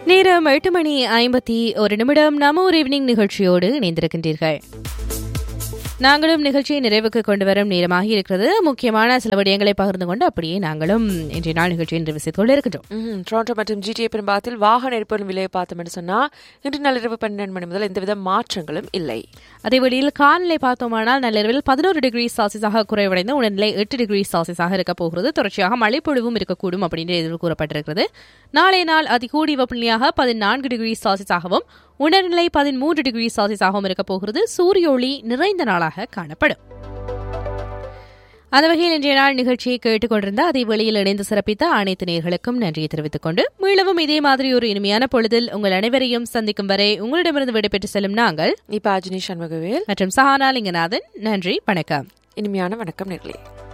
நேரம் எட்டு மணி ஐம்பத்தி ஒரு நிமிடம் நம்ம ஒரு ஈவினிங் நிகழ்ச்சியோடு இணைந்திருக்கின்றீர்கள் நாங்களும் நிகழ்ச்சியை நிறைவுக்கு கொண்டு வரும் நேரமாகி இருக்கிறது முக்கியமான சில விடயங்களை பகிர்ந்து கொண்டு அப்படியே நாங்களும் இன்றைய நாள் நிகழ்ச்சியை நிறைவு செய்து கொண்டு இருக்கின்றோம் ம்ஹும். டொரண்டோ மற்றும் ஜிடிஏ பெரும்பாத்தில் வாகன எரிபொருள் விலையை பார்த்தோம்னு சொன்னா இன்று நள்ளிரவு பன்னெண்டு மணி முதல் எந்தவித மாற்றங்களும் இல்லை அதே வழியில் காலநிலை பார்த்தோமானால் நள்ளிரவில் பதினோரு டிகிரி செல்சியஸாக குறைவடைந்து உடல்நிலை எட்டு டிகிரி செல்சியஸாக இருக்க போகிறது தொடர்ச்சியாக மழைப்பொழிவும் இருக்கக்கூடும் அப்படின்னு எதிர்வு கூறப்பட்டிருக்கிறது நாளைய நாள் அதிகூடி வெப்பநிலையாக பதினான்கு டிகிரி செல்சியஸாகவும் உணர்நிலை பதிமூன்று டிகிரி செல்சியஸாகவும் இருக்க போகிறது சூரிய ஒளி நிறைந்த நாளாக காணப்படும் அந்த வகையில் இன்றைய நாள் நிகழ்ச்சியை கேட்டுக்கொண்டிருந்த அதே வெளியில் இணைந்து சிறப்பித்த அனைத்து நேர்களுக்கும் நன்றியை தெரிவித்துக் கொண்டு மீளவும் இதே மாதிரி ஒரு இனிமையான பொழுதில் உங்கள் அனைவரையும் சந்திக்கும் வரை உங்களிடமிருந்து விடைபெற்று செல்லும் நாங்கள் இப்ப அஜினி சண்முகவேல் மற்றும் சஹானா லிங்கநாதன் நன்றி வணக்கம் இனிமையான வணக்கம் நேர்களே